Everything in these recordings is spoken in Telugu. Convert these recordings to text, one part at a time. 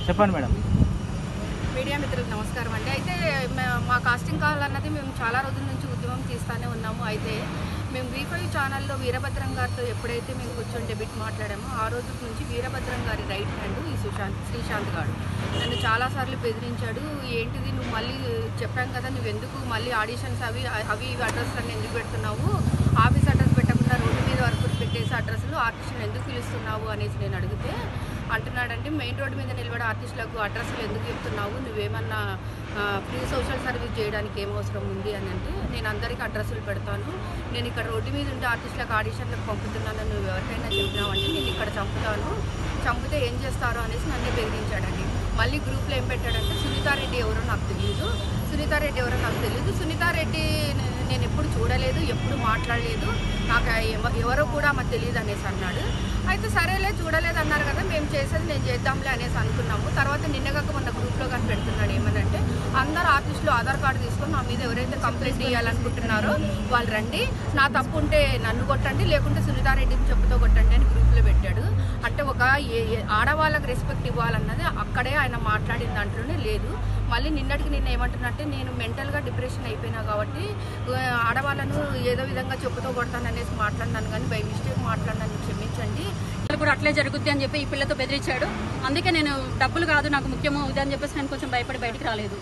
చెప్పండి మేడం మీడియా మిత్రులకు నమస్కారం అండి అయితే మే- మా కాస్టింగ్ కాల్ అన్నది మేము చాలా రోజుల నుంచి ఉద్యమం తీస్తానే ఉన్నాము అయితే మేము వీ ఫైవ్ ఛానల్లో వీరభద్రం గారితో ఎప్పుడైతే మేము కూర్చొని డెబిట్ మాట్లాడామో ఆ రోజు నుంచి వీరభద్రం గారి రైట్ హ్యాండ్ ఈ సుశాంత్ శ్రీశాంత్ గారు నన్ను చాలాసార్లు బెదిరించాడు ఏంటిది నువ్వు మళ్ళీ చెప్పాం కదా నువ్వు ఎందుకు మళ్ళీ ఆడిషన్స్ అవి అవి ఇవి అడ్రస్ అన్ని ఎందుకు పెడుతున్నావు ఆఫీస్ అడ్రస్ పెట్టకుండా రోడ్డు మీద వరకు పెట్టేసి అడ్రస్లు ఆర్టిస్టులు ఎందుకు పిలుస్తున్నావు అనేసి నేను అడిగితే అంటున్నాడంటే మెయిన్ రోడ్డు మీద నిలబడే ఆర్టిస్టులకు అడ్రస్లు ఎందుకు చెప్తున్నావు నువ్వేమన్నా ఫ్రీ సోషల్ సర్వీస్ చేయడానికి ఏం అవసరం ఉంది అని అంటే నేను అందరికీ అడ్రస్లు పెడతాను నేను ఇక్కడ రోడ్డు మీద ఉండే ఆర్టిస్టులకు ఆడిషన్లకు పంపుతున్నాను నువ్వు ఎవరికైనా చెప్పినావంటే నేను ఇక్కడ చంపుతాను చంపితే ఏం చేస్తారు అనేసి నన్నే బెదిరించాడండి మళ్ళీ గ్రూప్లో ఏం పెట్టాడంటే సునీతారెడ్డి ఎవరో నాకు తెలియదు సునీతారెడ్డి ఎవరో నాకు తెలియదు సునీతారెడ్డి నే- నేను ఎప్పుడు చూడలేదు ఎప్పుడు మాట్లాడలేదు నాకు ఎవ- ఎవరో కూడా మాకు తెలియదు అనేసి అన్నాడు అయితే సరేలే చూడలేదు అన్నారు కదా మేము చేసేది నేను చేద్దాంలే అనేసి అనుకున్నాము తర్వాత నిన్నగాక మొన్న గ్రూప్లో కానీ పెడుతున్నాడు ఏమనంటే అందరు ఆర్టిస్టులు ఆధార్ కార్డు తీసుకొని నా మీద ఎవరైతే కంప్లైంట్ ఇవ్వాలనుకుంటున్నారో వాళ్ళు రండి నా తప్పు ఉంటే నన్ను కొట్టండి లేకుంటే సునీతారెడ్డిని చెప్పుతో కొట్టండి అని గ్రూప్లో పెట్టాడు అంటే ఒక ఏ- ఏ- ఆడవాళ్ళకి రెస్పెక్ట్ ఇవ్వాలన్నది అక్కడే ఆయన మాట్లాడిన దాంట్లోనే లేదు మళ్ళీ నిన్నటికి నేను ఏమంటున్నట్టే నేను మెంటల్గా డిప్రెషన్ అయిపోయినా కాబట్టి ఆ, ఆడవాళ్ళను ఏదో విధంగా చెప్పుతో కొడతాను అనేసి మాట్లాడినాను కానీ బై మిస్టేక్ మాట్లాడినాను క్షమించండి పిల్లలు కూడా అట్లే జరుగుద్ది అని చెప్పి ఈ పిల్లతో బెదిరించాడు అందుకే నేను డబ్బులు కాదు నాకు ముఖ్యము ఇది అని చెప్పేసి నేను కొంచెం భయపడి బయటికి రాలేదు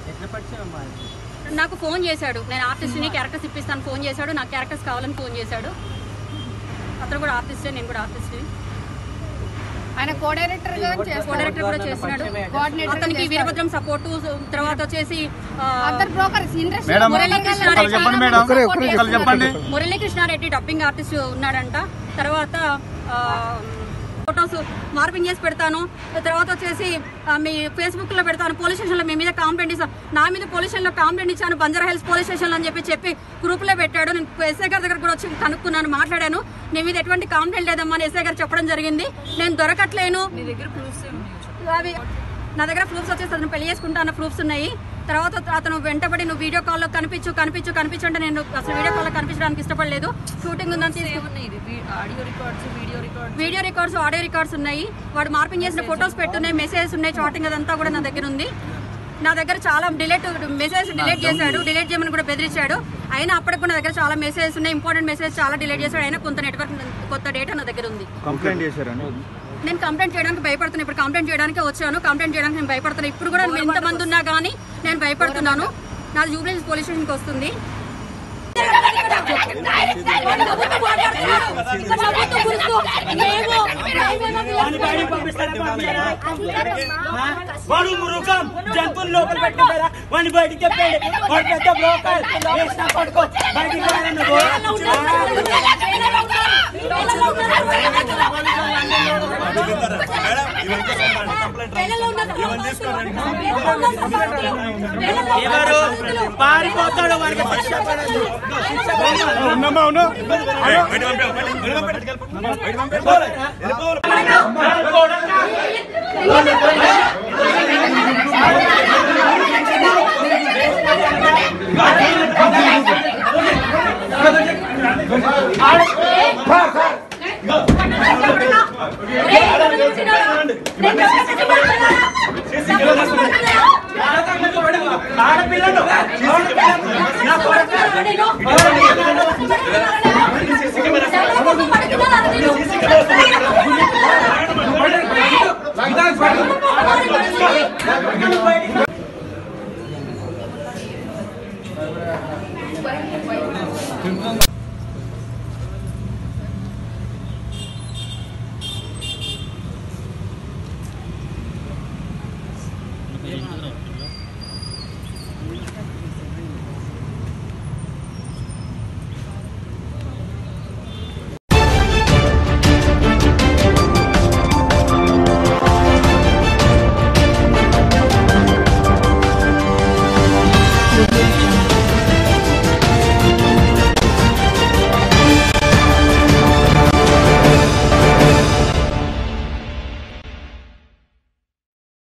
నాకు ఫోన్ చేశాడు నేను ఆర్టిస్ట్ని క్యారెక్టర్స్ ఇప్పిస్తాను ఫోన్ చేశాడు నాకు క్యారెక్టర్స్ కావాలని ఫోన్ చేశాడు అతను కూడా ఆర్టిస్టే నేను కూడా ఆర్టిస్ట్ని ఆయన కో డైరెక్టర్ గా కో చేస్తాడు డైరెక్టర్ కూడా చేస్తున్నాడు కోఆర్డినేటర్ అతనికి వీరభద్రం సపోర్టు తర్వాత వచ్చేసి ఆ, other brokers interest madam Muralikrishna Reddy చెప్పండి మేడం ఒకరు చెప్పండి మురళీకృష్ణారెడ్డి డబ్బింగ్ ఆర్టిస్ట్ ఉన్నాడంట తర్వాత ఆ, ఫొటోస్ మార్పింగ్ చేసి పెడతాను తర్వాత వచ్చేసి ఆ, మీ ఫేస్బుక్ లో పెడతాను పోలీస్ స్టేషన్ లో మీ మీద కంప్లైంట్ ఇస్తాను నా మీద పోలీస్ స్టేషన్ లో కంప్లైంట్ ఇచ్చాను బంజారా హిల్స్ పోలీస్ స్టేషన్ లో అని చెప్పి చెప్పి గ్రూప్ లో పెట్టాడు నేను ఎస్ఐ గారి దగ్గర కూడా వచ్చి కనుక్కున్నాను మాట్లాడాను నీ మీద ఎటువంటి కంప్లైంట్ లేదమ్మా అని ఎస్ఐ గారు చెప్పడం జరిగింది నేను దొరకట్లేను అవి నా దగ్గర ప్రూఫ్స్ వచ్చేసి అతను పెళ్లి చేసుకుంటా అన్న ప్రూఫ్స్ ఉన్నాయి తర్వాత అతను వెంటబడి నువ్వు వీడియో కాల్లో కనిపించు కనిపించు కనిపించు అంటే నేను అసలు వీడియో కాల్లో కనిపించడానికి ఇష్టపడలేదు షూటింగ్ ఉందని తీసుకు audio records video records video records audio records ఉన్నాయి వాడు మార్పింగ్ చేసిన ఫొటోస్ పెట్టున్నాయి మెసేజెస్ ఉన్నాయి చాటింగ్ అదంతా కూడా నా దగ్గర ఉంది నా దగ్గర చాలా డిలీట్ మెసేజ్ డిలీట్ చేశాడు డిలీట్ చేయమని కూడా బెదిరించాడు అయినా అప్పటికి కూడా నా దగ్గర చాలా మెసేజెస్ ఉన్నాయి ఇంపార్టెంట్ మెసేజ్ చాలా డిలీట్ చేశాడు అయినా కొంత నెట్వర్క్ కొత్త డేటా నా దగ్గర ఉంది కంప్లైంట్ చేశారండి నేను కంప్లైంట్ చేయడానికి భయపడుతున్నాను ఇప్పుడు కంప్లైంట్ చేయడానికి వచ్చాను కంప్లైంట్ చేయడానికి నేను భయపడుతున్నాను ఇప్పుడు కూడా ఎంత మంది ఉన్నా కానీ నేను భయపడుతున్నాను నా జూబ్లీ పోలీస్ స్టేషన్కి వస్తుంది వాడు మురుగం జంతువులు లోపల పెట్టుకుంటారా వాడిని బయటికి చెప్పండి వాడు పెద్ద బ్రోకర్ వేసిన పట్టుకో బయటికి రానన్నాడు. ఎవరు పారిపోతాడు వాడికి శిక్ష పడదు శిక్ష పడదు. ఉన్నమ్మా ఉన్నా ఆడపిల్లలు నా కొడుకు వైపు